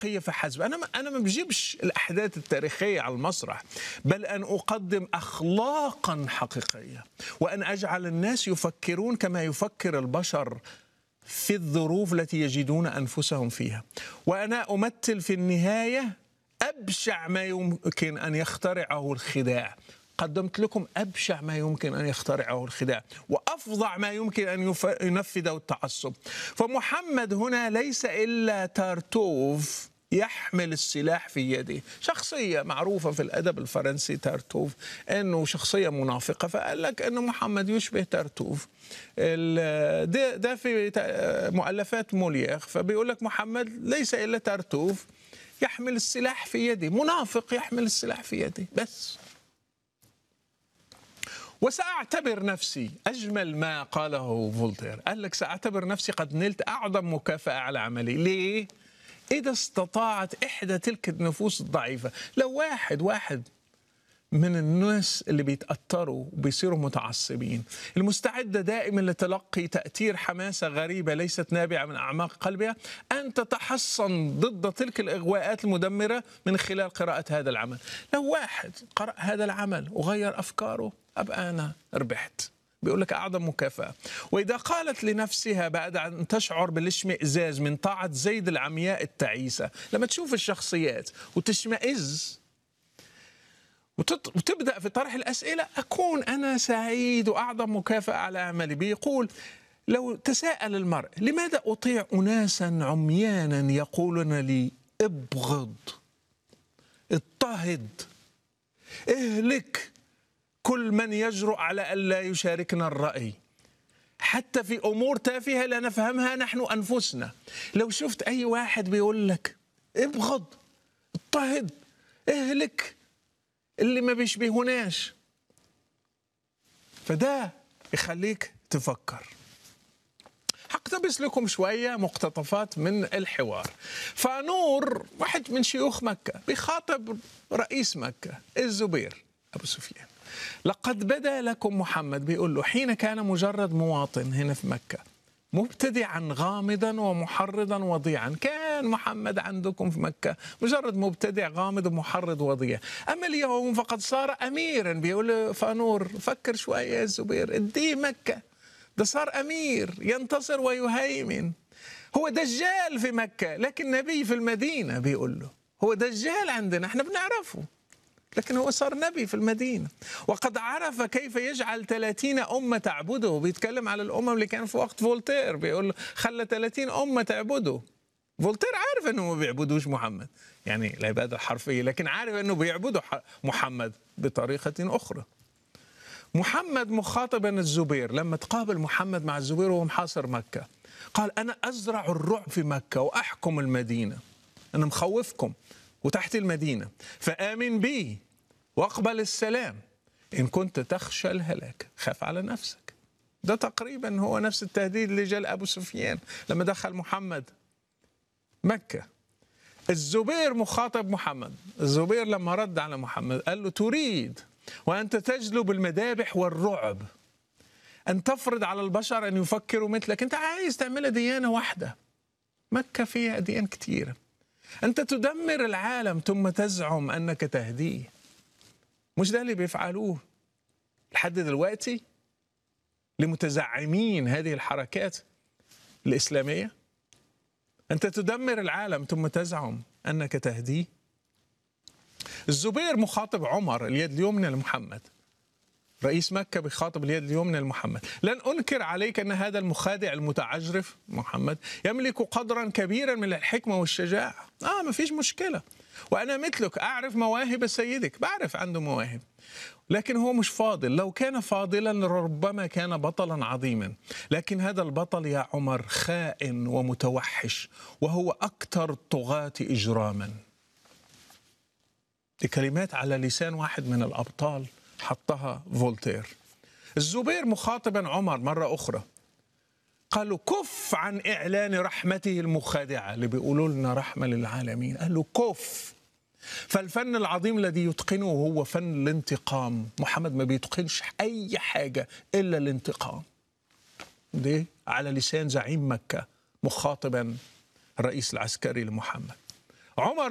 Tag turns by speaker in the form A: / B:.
A: حقيقيه فحسب انا ما انا ما بجيبش الاحداث التاريخيه على المسرح بل ان اقدم اخلاقا حقيقيه وان اجعل الناس يفكرون كما يفكر البشر في الظروف التي يجدون انفسهم فيها وانا امثل في النهايه ابشع ما يمكن ان يخترعه الخداع قدمت لكم ابشع ما يمكن ان يخترعه الخداع وافظع ما يمكن ان يف- ينفذه التعصب فمحمد هنا ليس الا تارتوف يحمل السلاح في يده شخصية معروفة في الأدب الفرنسي تارتوف أنه شخصية منافقة فقال لك أنه محمد يشبه تارتوف ال- ده, ده في تا- مؤلفات موليير فبيقول لك محمد ليس إلا تارتوف يحمل السلاح في يده منافق يحمل السلاح في يده بس وسأعتبر نفسي أجمل ما قاله فولتير قال لك سأعتبر نفسي قد نلت أعظم مكافأة على عملي ليه؟ إذا استطاعت إحدى تلك النفوس الضعيفة لو واحد واحد من الناس اللي بيتأثروا وبيصيروا متعصبين المستعدة دائما لتلقي تأثير حماسة غريبة ليست نابعة من أعماق قلبها أن تتحصن ضد تلك الإغواءات المدمرة من خلال قراءة هذا العمل لو واحد قرأ هذا العمل وغير أفكاره أبقى أنا ربحت بيقول لك أعظم مكافأة وإذا قالت لنفسها بعد أن تشعر بالاشمئزاز من طاعة زيد العمياء التعيسة لما تشوف الشخصيات وتشمئز وتط- وتبدا في طرح الاسئله اكون انا سعيد واعظم مكافاه على عملي بيقول لو تساءل المرء لماذا اطيع اناسا عميانا يقولون لي ابغض اضطهد اهلك كل من يجرؤ على الا يشاركنا الراي حتى في امور تافهه لا نفهمها نحن انفسنا لو شفت اي واحد بيقول لك ابغض اضطهد اهلك اللي ما بيشبهوناش فده يخليك تفكر هقتبس لكم شوية مقتطفات من الحوار فنور واحد من شيوخ مكة بيخاطب رئيس مكة الزبير أبو سفيان لقد بدا لكم محمد بيقول له حين كان مجرد مواطن هنا في مكة مبتدعا غامضا ومحرضا وضيعا كان محمد عندكم في مكة مجرد مبتدع غامض ومحرض وضيع أما اليوم فقد صار أميرا بيقول له فانور فكر شوية يا الزبير اديه مكة ده صار أمير ينتصر ويهيمن هو دجال في مكة لكن نبي في المدينة بيقول له هو دجال عندنا احنا بنعرفه لكن هو صار نبي في المدينة وقد عرف كيف يجعل 30 أمة تعبده بيتكلم على الأمم اللي كان في وقت فولتير بيقول له خلى 30 أمة تعبده فولتير عارف أنه ما بيعبدوش محمد يعني العبادة الحرفية لكن عارف أنه بيعبدوا ح- محمد بطريقة أخرى محمد مخاطبا الزبير لما تقابل محمد مع الزبير وهو محاصر مكة قال أنا أزرع الرعب في مكة وأحكم المدينة أنا مخوفكم وتحت المدينة فآمن بي واقبل السلام إن كنت تخشى الهلاك خاف على نفسك ده تقريبا هو نفس التهديد اللي جاء لأبو سفيان لما دخل محمد مكة الزبير مخاطب محمد الزبير لما رد على محمد قال له تريد وأنت تجلب المذابح والرعب أن تفرض على البشر أن يفكروا مثلك أنت عايز تعملها ديانة واحدة مكة فيها أديان كتيرة أنت تدمر العالم ثم تزعم أنك تهديه مش ده اللي بيفعلوه لحد دلوقتي لمتزعمين هذه الحركات الإسلامية أنت تدمر العالم ثم تزعم أنك تهديه الزبير مخاطب عمر اليد اليمنى لمحمد رئيس مكة بيخاطب اليد اليمنى لمحمد لن أنكر عليك أن هذا المخادع المتعجرف محمد يملك قدرا كبيرا من الحكمة والشجاعة آه ما فيش مشكلة وأنا مثلك أعرف مواهب سيدك بعرف عنده مواهب لكن هو مش فاضل لو كان فاضلا ربما كان بطلا عظيما لكن هذا البطل يا عمر خائن ومتوحش وهو أكثر الطغاة إجراما دي كلمات على لسان واحد من الأبطال حطها فولتير الزبير مخاطبا عمر مرة أخرى قال له كف عن إعلان رحمته المخادعة اللي بيقولوا لنا رحمة للعالمين قال له كف فالفن العظيم الذي يتقنه هو فن الانتقام محمد ما بيتقنش أي حاجة إلا الانتقام دي على لسان زعيم مكة مخاطبا الرئيس العسكري لمحمد عمر